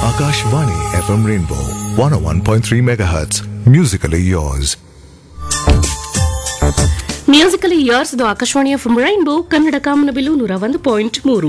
Akashvani FM Rainbow 101.3 MHz. Musically yours. Musically yours ಆಕಾಶವಾಣಿಯ from rainbow Kannada ಕಾಮನಬಿಲು ನೂರ ಒಂದು ಪಾಯಿಂಟ್ ಮೂರು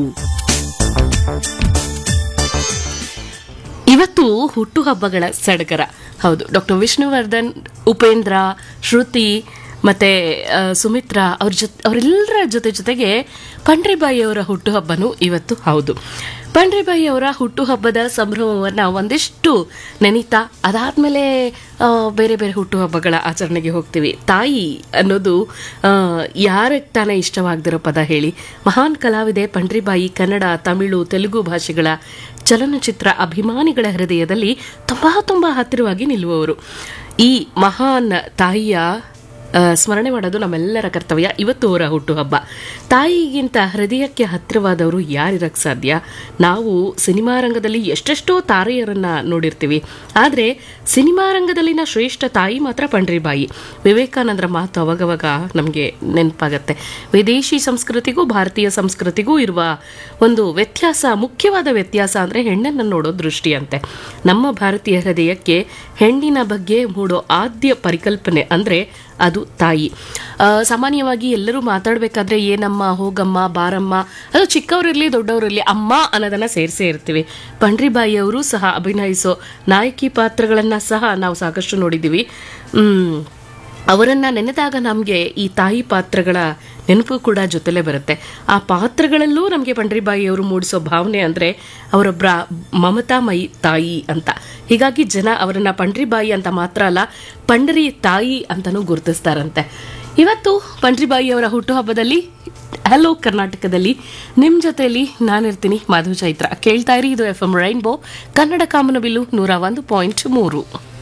ಇವತ್ತು ಹುಟ್ಟುಹಬ್ಬಗಳ ಸಡಗರ ಹೌದು ಡಾಕ್ಟರ್ ವಿಷ್ಣುವರ್ಧನ್ ಉಪೇಂದ್ರ ಶ್ರುತಿ ಮತ್ತೆ ಆ, ಸುಮಿತ್ರಾ ಅವ್ರ ಜೊತೆ ಅವರೆಲ್ಲರ ಜೊತೆ ಜೊತೆಗೆ ಪಂಡ್ರಿಬಾಯಿ ಅವರ ಹುಟ್ಟುಹಬ್ಬನೂ ಇವತ್ತು ಹೌದು ಪಂಡ್ರಿಬಾಯಿ ಅವರ ಹುಟ್ಟುಹಬ್ಬದ ಸಂಭ್ರಮವನ್ನು ಒಂದಿಷ್ಟು ನೆನೀತಾ ಅದಾದ್ಮೇಲೆ ಆ, ಬೇರೆ ಬೇರೆ ಹುಟ್ಟುಹಬ್ಬಗಳ ಆಚರಣೆಗೆ ಹೋಗ್ತೀವಿ ತಾಯಿ ಅನ್ನೋದು ಆ, ಯಾರಿಗೆ ತಾನೇ ಇಷ್ಟವಾಗದಿರೋ ಪದ ಹೇಳಿ ಮಹಾನ್ ಕಲಾವಿದೆ ಪಂಡ್ರಿಬಾಯಿ ಕನ್ನಡ ತಮಿಳು ತೆಲುಗು ಭಾಷೆಗಳ ಚಲನಚಿತ್ರ ಅಭಿಮಾನಿಗಳ ಹೃದಯದಲ್ಲಿ ತುಂಬಾ ತುಂಬಾ ಹತ್ತಿರವಾಗಿ ನಿಲ್ಲುವವರು ಈ ಮಹಾನ್ ತಾಯಿಯ ಆ, ಸ್ಮರಣೆ ಮಾಡೋದು ನಮ್ಮೆಲ್ಲರ ಕರ್ತವ್ಯ ಇವತ್ತು ಅವರ ಹುಟ್ಟುಹಬ್ಬ ತಾಯಿಗಿಂತ ಹೃದಯಕ್ಕೆ ಹತ್ತಿರವಾದವರು ಯಾರಿರಕ್ಕೆ ಸಾಧ್ಯ ನಾವು ಸಿನಿಮಾ ರಂಗದಲ್ಲಿ ಎಷ್ಟೆಷ್ಟೋ ತಾರೆಯರನ್ನ ನೋಡಿರ್ತೀವಿ ಆದರೆ ಸಿನಿಮಾ ರಂಗದಲ್ಲಿನ ಶ್ರೇಷ್ಠ ತಾಯಿ ಮಾತ್ರ ಪಂಡ್ರಿಬಾಯಿ ವಿವೇಕಾನಂದರ ಮಾತು ಅವಾಗವಾಗ ನಮಗೆ ನೆನಪಾಗತ್ತೆ ವಿದೇಶಿ ಸಂಸ್ಕೃತಿಗೂ ಭಾರತೀಯ ಸಂಸ್ಕೃತಿಗೂ ಇರುವ ಒಂದು ವ್ಯತ್ಯಾಸ ಮುಖ್ಯವಾದ ವ್ಯತ್ಯಾಸ ಅಂದರೆ ಹೆಣ್ಣನ್ನು ನೋಡೋ ದೃಷ್ಟಿ ಅಂತೆ ನಮ್ಮ ಭಾರತೀಯ ಹೃದಯಕ್ಕೆ ಹೆಣ್ಣಿನ ಬಗ್ಗೆ ಮೂಡೋ ಆದ್ಯ ಪರಿಕಲ್ಪನೆ ಅಂದರೆ ಅದು ತಾಯಿ ಆ, ಸಾಮಾನ್ಯವಾಗಿ ಎಲ್ಲರೂ ಮಾತಾಡಬೇಕಾದ್ರೆ ಏನಮ್ಮ ಹೋಗಮ್ಮ ಬಾರಮ್ಮ ಅದು ಚಿಕ್ಕವರಿರಲಿ ದೊಡ್ಡವರಿರಲಿ ಅಮ್ಮ ಅನ್ನೋದನ್ನ ಸೇರಿಸೇ ಇರ್ತೀವಿ ಪಂಡ್ರಿಬಾಯಿ ಅವರು ಸಹ ಅಭಿನಯಿಸೋ ನಾಯಕಿ ಪಾತ್ರಗಳನ್ನ ಸಹ ನಾವು ಸಾಕಷ್ಟು ನೋಡಿದ್ದೀವಿ ಹ್ಮ್ ಅವರನ್ನ ನೆನೆದಾಗ ನಮಗೆ ಈ ತಾಯಿ ಪಾತ್ರಗಳ ನೆನಪು ಕೂಡ ಜೊತೆಲೇ ಬರುತ್ತೆ ಆ ಪಾತ್ರಗಳಲ್ಲೂ ನಮಗೆ ಪಂಡ್ರಿಬಾಯಿ ಅವರು ಮೂಡಿಸೋ ಭಾವನೆ ಅಂದರೆ ಅವರೊಬ್ಬರ ಮಮತಾಮಯಿ ತಾಯಿ ಅಂತ ಹೀಗಾಗಿ ಜನ ಅವರನ್ನ ಪಂಡ್ರಿಬಾಯಿ ಅಂತ ಮಾತ್ರ ಅಲ್ಲ ಪಂಡರಿ ತಾಯಿ ಅಂತಲೂ ಗುರುತಿಸ್ತಾರಂತೆ ಇವತ್ತು ಪಂಡ್ರಿಬಾಯಿ ಅವರ ಹುಟ್ಟುಹಬ್ಬದಲ್ಲಿ ಹಲೋ ಕರ್ನಾಟಕದಲ್ಲಿ ನಿಮ್ಮ ಜೊತೆಯಲ್ಲಿ ನಾನಿರ್ತೀನಿ ಮಾಧು ಚೈತ್ರ ಕೇಳ್ತಾ ಇರಿ ಇದು ಎಫ್ ಎಂ ರೈನ್ಬೋ ಕನ್ನಡ ಕಾಮನಬಿಲ್ಲು ನೂರ ಒಂದು ಪಾಯಿಂಟ್ ಮೂರು